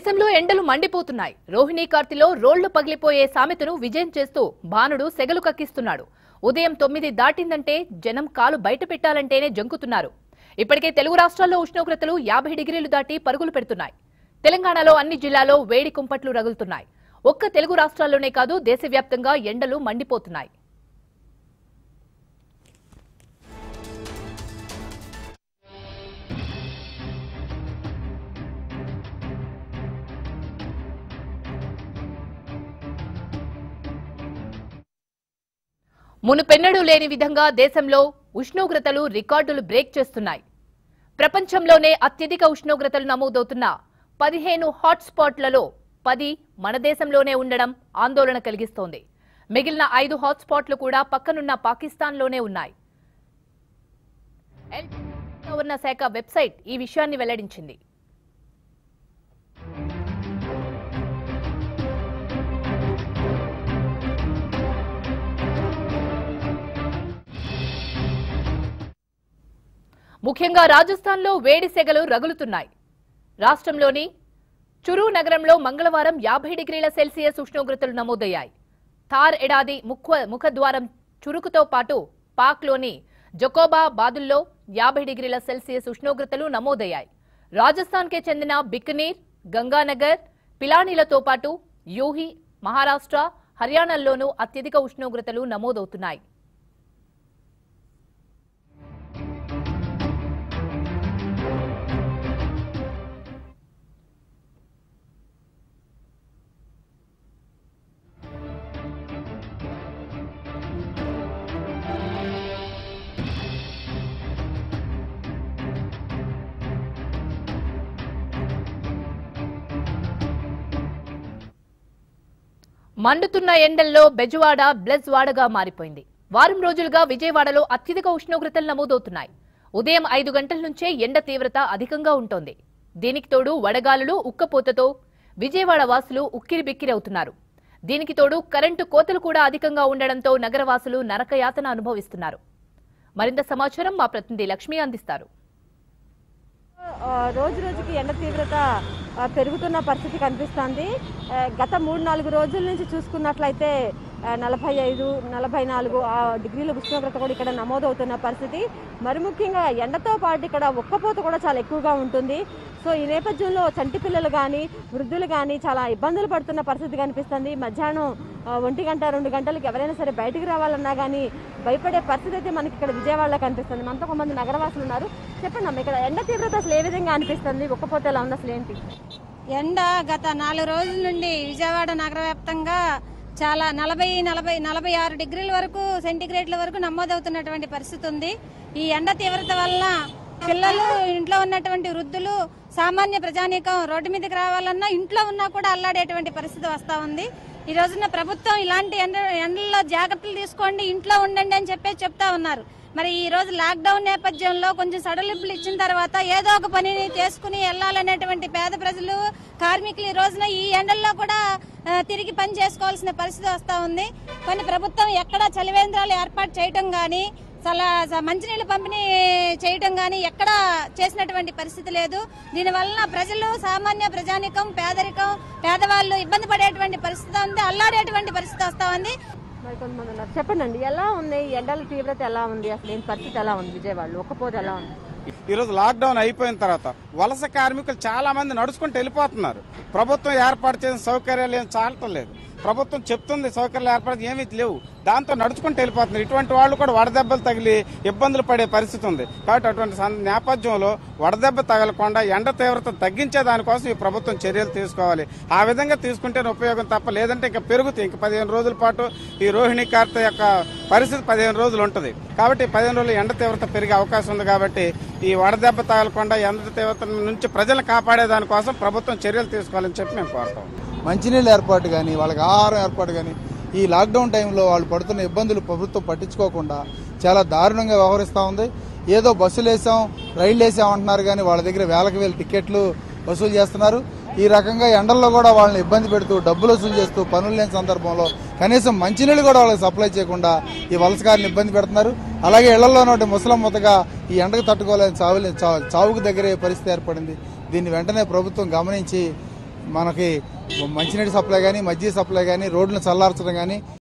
దేశంలో ఎండలు మండిపోతున్నాయి రోహిణీ కార్తిలో రోళ్లు పగిలిపోయే సామెతను విజయం చేస్తూ బాణుడు సెగలు కక్కిస్తున్నాడు ఉదయం తొమ్మిది దాటిందంటే జనం కాలు బయట పెట్టాలంటేనే జంకుతున్నారు ఇప్పటికే తెలుగు రాష్ట్రాల్లో ఉష్ణోగ్రతలు యాభై డిగ్రీలు దాటి పరుగులు పెడుతున్నాయి తెలంగాణలో అన్ని జిల్లాల్లో వేడి కుంపట్లు రగులుతున్నాయి ఒక్క తెలుగు రాష్ట్రాల్లోనే కాదు దేశవ్యాప్తంగా ఎండలు మండిపోతున్నాయి మునుపెన్నడూ లేని విధంగా దేశంలో ఉష్ణోగ్రతలు రికార్డులు బ్రేక్ చేస్తున్నాయి ప్రపంచంలోనే అత్యధిక ఉష్ణోగ్రతలు నమోదవుతున్న పదిహేను హాట్స్పాట్లలో పది మన దేశంలోనే ఉండడం ఆందోళన కలిగిస్తోంది మిగిలిన ఐదు హాట్స్పాట్లు కూడా పక్కనున్న పాకిస్తాన్లోనే ఉన్నాయి ఎల్ గవర్నర్ శాఖ వెబ్సైట్ ఈ విషయాన్ని వెల్లడించింది ముఖ్యంగా రాజస్థాన్లో వేడి సెగలు రగులుతున్నాయి రాష్ట్రంలోని చురు నగరంలో మంగళవారం యాభై డిగ్రీల సెల్సియస్ ఉష్ణోగ్రతలు నమోదయ్యాయి థార్ ఎడాది ముఖ ముఖద్వారం చురుకుతో పాటు పాక్లోని జకోబా బాదుల్లో యాభై డిగ్రీల సెల్సియస్ ఉష్ణోగ్రతలు నమోదయ్యాయి రాజస్థాన్కే చెందిన బికనీర్ గంగానగర్ పిలానీలతో పాటు యూహి మహారాష్ట్ర హర్యానాల్లోనూ అత్యధిక ఉష్ణోగ్రతలు నమోదవుతున్నాయి మండుతున్న ఎండల్లో బెజవాడ బ్లజ్ వాడగా మారిపోయింది వారం రోజులుగా విజయవాడలో అత్యధిక ఉష్ణోగ్రతలు నమోదవుతున్నాయి ఉదయం ఐదు గంటల నుంచే ఎండ తీవ్రత అధికంగా ఉంటోంది దీనికి తోడు వడగాలులు ఉక్కపోతతో విజయవాడ వాసులు ఉక్కిరిబిక్కిరవుతున్నారు దీనికి తోడు కరెంటు కోతలు కూడా అధికంగా ఉండడంతో నగరవాసులు నరకయాతన అనుభవిస్తున్నారు మరింత సమాచారం మా ప్రతినిధి లక్ష్మి అందిస్తారు ఆ, రోజు రోజుకి ఎండ తీవ్రత ఆ, పెరుగుతున్న పరిస్థితి కనిపిస్తోంది ఆ, గత మూడు నాలుగు రోజుల నుంచి చూసుకున్నట్లయితే ఆ, నలభై ఐదు నలభై నాలుగు ఆ డిగ్రీల ఉష్ణోగ్రత కూడా ఇక్కడ నమోదవుతున్న పరిస్థితి మరి ముఖ్యంగా ఎండతో పాటు ఇక్కడ ఉక్కపోత కూడా చాలా ఎక్కువగా ఉంటుంది సో ఈ నేపథ్యంలో చంటి పిల్లలు కానీ వృద్ధులు కానీ చాలా ఇబ్బందులు పడుతున్న పరిస్థితి కనిపిస్తుంది మధ్యాహ్నం ఆ, ఒంటి గంట రెండు గంటలకు ఎవరైనా సరే బయటికి రావాలన్నా కానీ భయపడే పరిస్థితి అయితే మనకి ఇక్కడ విజయవాడలో కనిపిస్తుంది మనతో కొంతమంది నగరవాసులు ఉన్నారు చెప్పండి అమ్మ ఇక్కడ ఎండ తీవ్రత అసలు ఏ విధంగా అనిపిస్తుంది ఉక్కపోతే ఎలా ఉంది అసలు ఏంటి ఎండ గత నాలుగు రోజుల నుండి విజయవాడ నగర వ్యాప్తంగా చాలా నలభై నలభై నలభై ఆరు డిగ్రీల వరకు సెంటీగ్రేడ్ల వరకు నమోదవుతున్నటువంటి పరిస్థితి ఉంది ఈ ఎండ తీవ్రత వల్ల పిల్లలు ఇంట్లో ఉన్నటువంటి వృద్ధులు సామాన్య ప్రజానీకం రోడ్డు మీదకి రావాలన్నా ఇంట్లో ఉన్నా కూడా అల్లాడేటువంటి పరిస్థితి వస్తా ఉంది ఈ రోజున ప్రభుత్వం ఇలాంటి ఎండ ఎండల్లో జాగ్రత్తలు తీసుకోండి ఇంట్లో ఉండండి అని చెప్పేసి చెప్తా ఉన్నారు మరి ఈ రోజు లాక్డౌన్ నేపథ్యంలో కొంచెం సడలింపులు ఇచ్చిన తర్వాత ఏదో ఒక పనిని చేసుకుని వెళ్ళాలనేటువంటి పేద ప్రజలు కార్మికులు ఈ రోజున ఈ ఎండల్లో కూడా ఆ, తిరిగి పని చేసుకోవాల్సిన పరిస్థితి వస్తా ఉంది కొన్ని ప్రభుత్వం ఎక్కడ చలివేంద్రాలు ఏర్పాటు చేయటం గాని చాలా స- మంచినీళ్ళు పంపిణీ చేయటం గాని ఎక్కడ చేసినటువంటి పరిస్థితి లేదు దీనివలన ప్రజలు సామాన్య ప్రజానికం పేదరికం పేదవాళ్ళు ఇబ్బంది పడేటువంటి పరిస్థితి ఉంది అల్లాడేటువంటి పరిస్థితి వస్తా ఉంది మరి కొంతమంది ఉన్నారు చెప్పండి అండి ఎలా ఉంది ఈ ఎండల తీవ్రత ఎలా ఉంది అసలు ఏంటి పరిస్థితి ఎలా ఉంది విజయవాడలో ఉక్కపోతే ఎలా ఉంది ఈరోజు లాక్డౌన్ అయిపోయిన తర్వాత వలస కార్మికులు చాలా మంది నడుచుకుంటూ వెళ్ళిపోతున్నారు ప్రభుత్వం ఏర్పాటు చేసిన సౌకర్యాలు ఏం చాలటం లేదు ప్రభుత్వం చెప్తుంది సౌకర్యాలు ఏర్పాటు ఏమీ లేవు దాంతో నడుచుకుంటూ వెళ్ళిపోతున్నారు ఇటువంటి వాళ్ళు కూడా వడదెబ్బలు తగిలి ఇబ్బందులు పడే పరిస్థితి ఉంది కాబట్టి అటువంటి సం- నేపథ్యంలో వడదెబ్బ తగలకుండా ఎండ తీవ్రత తగ్గించే దానికోసం ఈ ప్రభుత్వం చర్యలు తీసుకోవాలి ఆ విధంగా తీసుకుంటేనే ఉపయోగం తప్ప లేదంటే ఇంకా పెరుగుతాయి ఇంకా పదిహేను రోజుల పాటు ఈ రోహిణి కార్త యొక్క పరిస్థితి పదిహేను రోజులు ఉంటుంది కాబట్టి పదిహేను రోజులు ఎండ తీవ్రత పెరిగే అవకాశం ఉంది కాబట్టి ఈ వడదెబ్బ తగలకుండా ఎండ తీవ్రత నుంచి ప్రజలను కాపాడే దానికోసం ప్రభుత్వం చర్యలు తీసుకోవాలని చెప్పి మేము కోరుతాం మంచినీళ్ళ ఏర్పాటు కానీ వాళ్ళకి ఆహారం ఏర్పాటు కానీ ఈ లాక్డౌన్ టైంలో వాళ్ళు పడుతున్న ఇబ్బందులు ప్రభుత్వం పట్టించుకోకుండా చాలా దారుణంగా వ్యవహరిస్తూ ఉంది ఏదో బస్సులు వేసాం రైళ్ళు వేసాం అంటున్నారు కానీ వాళ్ళ దగ్గర వేలకు వేల టికెట్లు వసూలు చేస్తున్నారు ఈ రకంగా ఎండల్లో కూడా వాళ్ళని ఇబ్బంది పెడుతూ డబ్బులు వసూలు చేస్తూ పనులు లేని సందర్భంలో కనీసం మంచినీళ్ళు కూడా వాళ్ళకి సప్లై చేయకుండా ఈ వలసకారుని ఇబ్బంది పెడుతున్నారు అలాగే ఇళ్లలో ఉన్నటువంటి ముసలం మొత్తగా ఈ ఎండకు తట్టుకోలేని చావు చావుకు దగ్గరే పరిస్థితి ఏర్పడింది దీన్ని వెంటనే ప్రభుత్వం గమనించి మనకి మంచినీటి సప్లై కానీ మజ్జిగ సప్లై కానీ రోడ్లను చల్లార్చడం కానీ